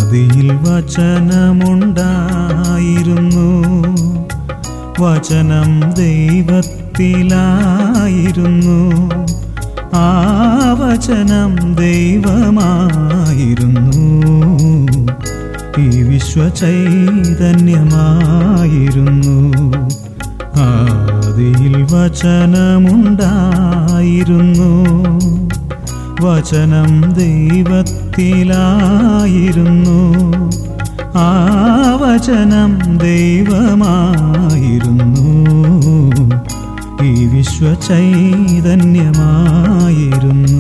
ആദിയിൽ വചനമുണ്ടായിരുന്നു വചനം ദൈവത്തിലായിരുന്നു ആ വചനം ദൈവമായിരുന്നു ഈ വിശ്വചൈതന്യമായിരുന്നു ആദിയിൽ വചനമുണ്ടായിരുന്നു വചനം ദൈവത്തിലായിരുന്നു ആ വചനം ദൈവമായിരുന്നു ഈ വിശ്വചൈതന്യമായിരുന്നു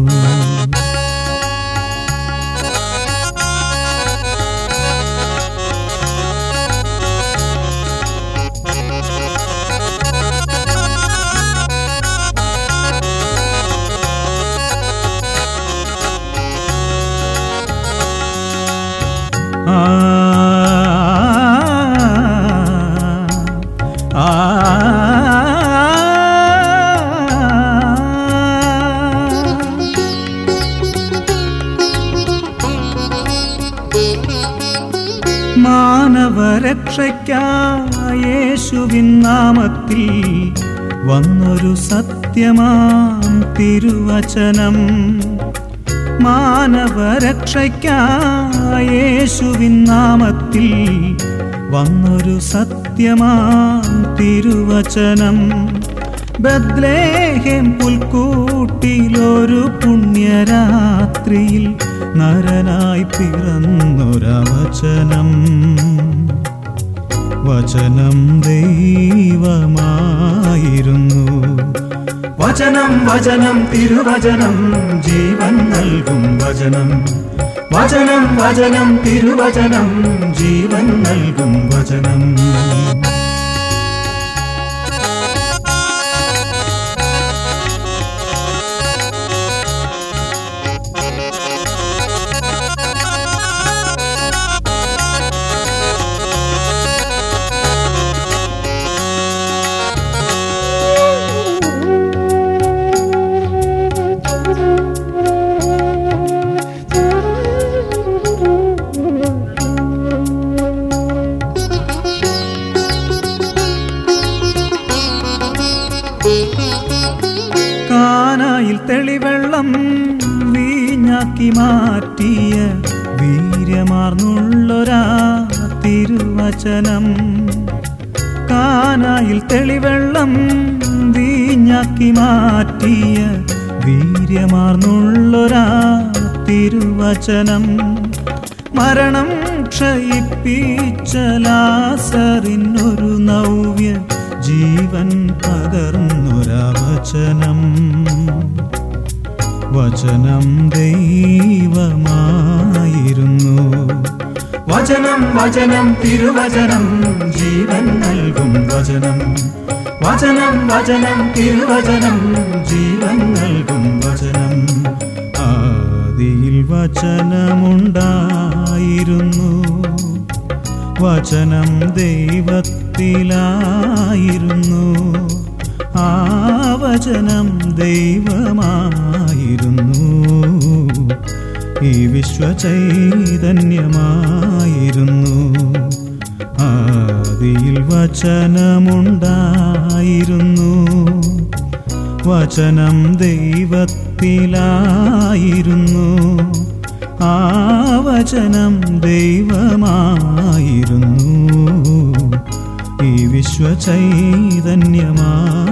ആ ആ മാനവരക്ഷയ്ക്കായേശുവിൻ നാമത്തിൽ വന്നൊരു സത്യമാം തിരുവചനം മാനവരക്ഷയ്ക്കായേശുവിൻ നാമത്തിൽ വന്നൊരു സത്യമാം തിരുവചനം ബദ്ലേഹം പുൽക്കൂട്ടിലൊരു പുണ്യരാത്രിയിൽ നരനായി പിറന്നൊരവചനം വചനം ദൈവമായിരുന്നു വചനം വചനം തിരുവചനം ജീവൻ നൽകും വചനം വചനം വചനം തിരുവചനം ജീവൻ നൽകും വചനം കാനായിൽ തെളിവെള്ളം വീഞ്ഞാക്കി മാറ്റിയ വീര്യമാർന്നുള്ളൊരാ തിരുവചനം കാനായിൽ തെളിവെള്ളം വീഞ്ഞാക്കി മാറ്റിയ വീര്യമാർന്നുള്ളൊരാ തിരുവചനം മരണം ക്ഷയിപ്പിച്ച ലാസറിനൊരു നവ്യ ജീവൻ പകർന്നൊരവചനം വചനം ദൈവമായിരുന്നു വചനം വചനം തിരുവചനം ജീവൻ നൽകും വചനം വചനം വചനം തിരുവചനം ജീവൻ നൽകും വചനം ആദിയിൽ വചനമുണ്ടായിരുന്നു വചനം ദൈവത്തിലായിരുന്നു ആ വചനം ദൈവമായിരുന്നു ഈ വിശ്വചൈതന്യമായിരുന്നു ആദിയിൽ വചനമുണ്ടായിരുന്നു വചനം ദൈവത്തിലായിരുന്നു ആ വചനം ദൈവമായിരുന്നു ഈ വിശ്വചൈതന്യമാ